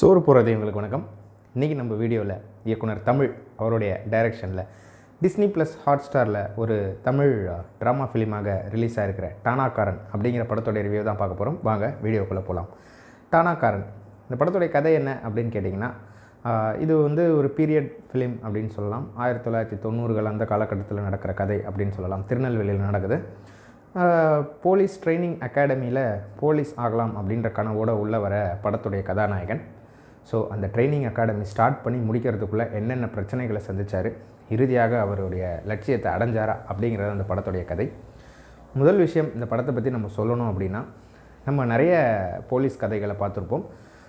சோறு போகிறது எங்களுக்கு வணக்கம் இன்றைக்கி நம்ம வீடியோவில் இயக்குனர் தமிழ் அவருடைய டைரக்ஷனில் டிஸ்னி ப்ளஸ் ஹாட் ஸ்டாரில் ஒரு தமிழ் ட்ராமா ஃபிலிமாக ரிலீஸ் ஆகிருக்கிற டானாக்காரன் அப்படிங்கிற படத்தோடைய ரிவ்யூ தான் பார்க்க போகிறோம் வாங்க வீடியோக்குள்ளே போகலாம் டானாக்காரன் இந்த படத்துடைய கதை என்ன அப்படின்னு கேட்டிங்கன்னா ஆஹ், இது வந்து ஒரு பீரியட் ஃபிலிம் அப்படின்னு சொல்லலாம் ஆயிரத்தி தொள்ளாயிரத்தி தொண்ணூறுகள் அந்த காலகட்டத்தில் நடக்கிற கதை அப்படின்னு சொல்லலாம் திருநெல்வேலியில் நடக்குது ஆஹ், போலீஸ் ட்ரைனிங் அகாடமியில் போலீஸ் ஆகலாம் அப்படின்ற கனவோடு உள்ள வர படத்துடைய கதாநாயகன் ஸோ அந்த ட்ரைனிங் அகாடமி ஸ்டார்ட் பண்ணி முடிக்கிறதுக்குள்ளே என்னென்ன பிரச்சனைகளை சந்திச்சார் இறுதியாக அவருடைய லட்சியத்தை அடைஞ்சாரா அப்படிங்கிறது அந்த படத்துடைய கதை முதல் விஷயம் இந்த படத்தை பற்றி நம்ம சொல்லணும் அப்படின்னா நம்ம நிறைய போலீஸ் கதைகளை பார்த்துருப்போம்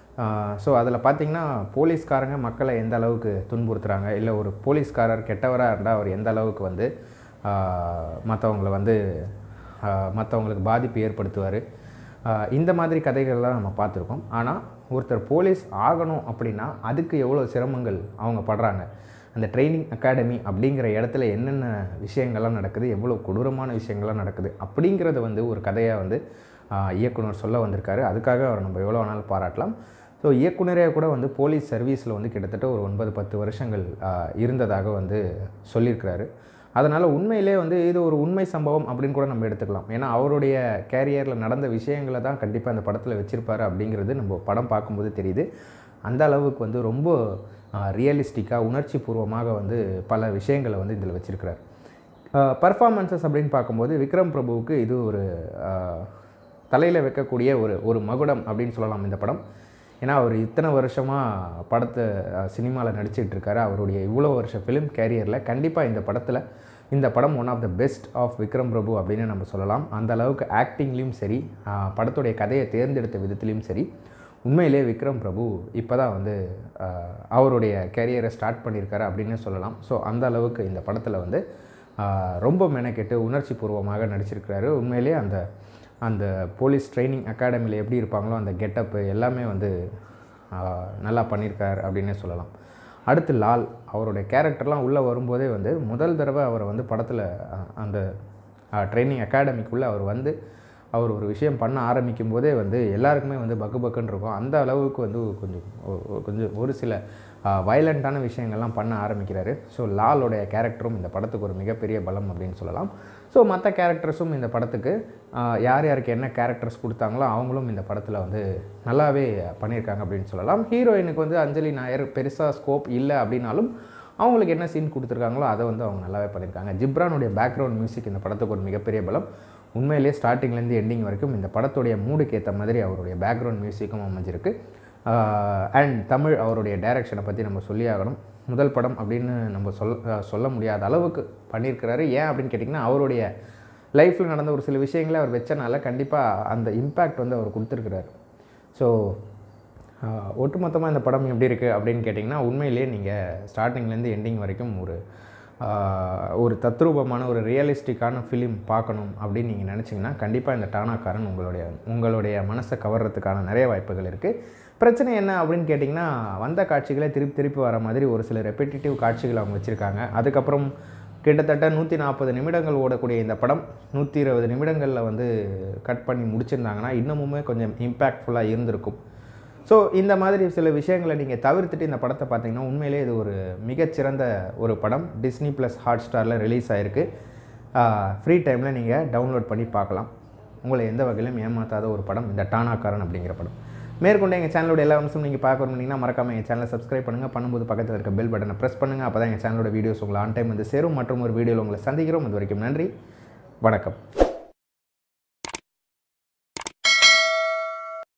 ஸோ அதில் பார்த்திங்கன்னா போலீஸ்காரங்க மக்களை எந்த அளவுக்கு துன்புறுத்துறாங்க இல்லை ஒரு போலீஸ்காரர் கெட்டவராக இருந்தால் அவர் எந்த அளவுக்கு வந்து மற்றவங்களை வந்து மற்றவங்களுக்கு பாதிப்பு ஏற்படுத்துவார் இந்த மாதிரி கதைகள்லாம் நம்ம பார்த்துருக்கோம் ஆனால் ஒருத்தர் போலீஸ் ஆகணும் அப்படின்னா அதுக்கு எவ்வளோ சிரமங்கள் அவங்க படுறாங்க அந்த ட்ரைனிங் அகாடமி அப்படிங்கிற இடத்துல என்னென்ன விஷயங்கள்லாம் நடக்குது எவ்வளோ கொடூரமான விஷயங்கள்லாம் நடக்குது அப்படிங்கிறத வந்து ஒரு கதையாக வந்து ஆஹ், இயக்குனர் சொல்ல வந்திருக்காரு அதுக்காக அவர் நம்ம எவ்வளோ வேணாலும் பாராட்டலாம் ஸோ இயக்குனரே கூட வந்து போலீஸ் சர்வீஸில் வந்து கிட்டத்தட்ட ஒரு ஒன்பது பத்து வருஷங்கள் ஆஹ், இருந்ததாக வந்து சொல்லியிருக்கிறாரு அதனால் உண்மையிலே வந்து இது ஒரு உண்மை சம்பவம் அப்படின்னு கூட நம்ம எடுத்துக்கலாம் ஏன்னா அவருடைய கேரியரில் நடந்த விஷயங்களை தான் கண்டிப்பாக அந்த படத்தில் வச்சுருப்பாரு அப்படிங்கிறது நம்ம படம் பார்க்கும்போது தெரியுது அந்த அளவுக்கு வந்து ரொம்ப ரியலிஸ்டிக்காக உணர்ச்சி பூர்வமாக வந்து பல விஷயங்களை வந்து இதில் வச்சுருக்கிறார் பர்ஃபார்மன்சஸ் அப்படின்னு பார்க்கும்போது விக்ரம் பிரபுவுக்கு இது ஒரு தலையில் வைக்கக்கூடிய ஒரு ஒரு மகுடம் அப்படின்னு சொல்லலாம் இந்த படம் ஏன்னா அவர் இத்தனை வருஷமாக படத்தை சினிமாவில் நடிச்சிட்டு இருக்காரு அவருடைய இவ்வளோ வருஷ ஃபிலிம் கேரியரில் கண்டிப்பாக இந்த படத்தில் இந்த படம் one of the best of Vikram Prabhu அப்படின்னு நம்ம சொல்லலாம் அந்த அளவுக்கு ஆக்டிங்லேயும் சரி ஆஹ், படத்துடைய கதையை தேர்ந்தெடுத்த விதத்துலேயும் சரி உண்மையிலே விக்ரம் பிரபு இப்போ தான் வந்து ஆஹ், அவருடைய கேரியரை ஸ்டார்ட் பண்ணியிருக்காரு அப்படின்னு சொல்லலாம் ஸோ அந்த அளவுக்கு இந்த படத்தில் வந்து ஆஹ், ரொம்ப மெனக்கெட்டு உணர்ச்சி பூர்வமாக நடிச்சிருக்கிறாரு உண்மையிலே அந்த அந்த போலீஸ் ட்ரைனிங் அகாடமியில் எப்படி இருப்பாங்களோ அந்த கெட்டப்பு எல்லாமே வந்து ஆஹ், நல்லா பண்ணியிருக்கார் அப்படின்னே சொல்லலாம் அடுத்து லால் அவருடைய கேரக்டர்லாம் உள்ளே வரும்போதே வந்து முதல் தடவை அவரை வந்து படத்தில் அந்த ட்ரைனிங் அகாடமிக்குள்ளே அவர் வந்து அவர் ஒரு விஷயம் பண்ண ஆரம்பிக்கும் போதே வந்து எல்லாருக்குமே வந்து பக்கு பக்குன்னு இருக்கும் அந்த அளவுக்கு வந்து கொஞ்சம் ஒ- ஒ- கொஞ்சம் ஒரு சில வயலண்ட்டான விஷயங்கள்லாம் பண்ண ஆரம்பிக்கிறாரு ஸோ லாலோடைய கேரக்டரும் இந்த படத்துக்கு ஒரு மிகப்பெரிய பலம் அப்படின்னு சொல்லலாம் ஸோ மற்ற கேரக்டர்ஸும் இந்த படத்துக்கு ஆஹ், யார் யாருக்கு என்ன கேரக்டர்ஸ் கொடுத்தாங்களோ அவங்களும் இந்த படத்தில் வந்து நல்லாவே பண்ணியிருக்காங்க அப்படின்னு சொல்லலாம் ஹீரோயினுக்கு வந்து அஞ்சலி நாயர் பெருசாக ஸ்கோப் இல்லை அப்படின்னாலும் அவங்களுக்கு என்ன சீன் கொடுத்துருக்காங்களோ அதை வந்து அவங்க நல்லாவே பண்ணியிருக்காங்க ஜிப்ரானுடைய பேக்ரவுண்ட் மியூசிக் இந்த படத்துக்கு ஒரு மிகப்பெரிய பலம் உண்மையிலேயே ஸ்டார்டிங்லேருந்து எண்டிங் வரைக்கும் இந்த படத்துடைய மூடுக்கு ஏற்ற மாதிரி அவருடைய பேக்ரவுண்ட் மியூசிக்கும் அமைஞ்சிருக்கு அண்ட் தமிழ் அவருடைய டைரக்ஷனை பற்றி நம்ம சொல்லி ஆகணும் முதல் படம் அப்படின்னு நம்ம சொல் ஆஹ் சொல்ல முடியாத அளவுக்கு பண்ணியிருக்கிறாரு ஏன் அப்படின்னு கேட்டிங்கன்னா அவருடைய லைஃப்பில் நடந்த ஒரு சில விஷயங்களை அவர் வச்சனால கண்டிப்பாக அந்த இம்பேக்ட் வந்து அவர் கொடுத்துருக்கிறாரு ஸோ ஆஹ் ஒட்டுமொத்தமாக இந்த படம் எப்படி இருக்குது அப்படின்னு கேட்டிங்கன்னா உண்மையிலேயே நீங்கள் ஸ்டார்டிங்லேருந்து எண்டிங் வரைக்கும் ஒரு ஆஹ் ஒரு தத்ரூபமான ஒரு ரியலிஸ்டிக்கான ஃபிலிம் பார்க்கணும் அப்படின்னு நீங்கள் நினச்சிங்கன்னா கண்டிப்பாக இந்த டானாக்காரன் உங்களுடைய உங்களுடைய மனசை கவர்றதுக்கான நிறைய வாய்ப்புகள் இருக்குது பிரச்சனை என்ன அப்படின்னு கேட்டிங்கன்னா வந்த காட்சிகளே திருப்பி திருப்பி வர மாதிரி ஒரு சில ரெப்பிட்டேட்டிவ் காட்சிகள் அவங்க வச்சுருக்காங்க அதுக்கப்புறம் கிட்டத்தட்ட நூற்றி நாற்பது நிமிடங்கள் ஓடக்கூடிய இந்த படம் நூற்றி இருபது நிமிடங்களில் வந்து கட் பண்ணி முடிச்சிருந்தாங்கன்னா இன்னமுமே கொஞ்சம் இம்பேக்ட்ஃபுல்லாக இருந்திருக்கும் ஸோ இந்த மாதிரி சில விஷயங்களை நீங்கள் தவிர்த்துட்டு இந்த படத்தை பார்த்தீங்கன்னா உண்மையிலே இது ஒரு மிகச்சிறந்த ஒரு படம் டிஸ்னி ப்ளஸ் ஹாட் ஸ்டாரில் ரிலீஸ் ஆகிருக்கு ஃப்ரீ டைமில் நீங்கள் டவுன்லோட் பண்ணி பார்க்கலாம் உங்களை எந்த வகையிலும் ஏமாத்தாத ஒரு படம் இந்த டானாக்காரன் அப்படிங்கிற படம் மேற்கொண்டு எங்கள் சேனலோட எல்லா அம்சம் நீங்கள் பார்க்க விரும்புனீங்கன்னா மறக்காம எங்கள் சேனலை சப்ஸ்கிரைப் பண்ணுங்கள் பண்ணும்போது பக்கத்தில் இருக்க பெல் பட்டனை ப்ரெஸ் பண்ணுங்கள் அப்போ தான் எங்கள் சேனலோட வீடியோஸ் உங்களை ஆன் டைம் வந்து சேரும் மற்றும் ஒரு வீடியோவில் உங்களை சந்திக்கிறோம் அது வரைக்கும் நன்றி வணக்கம்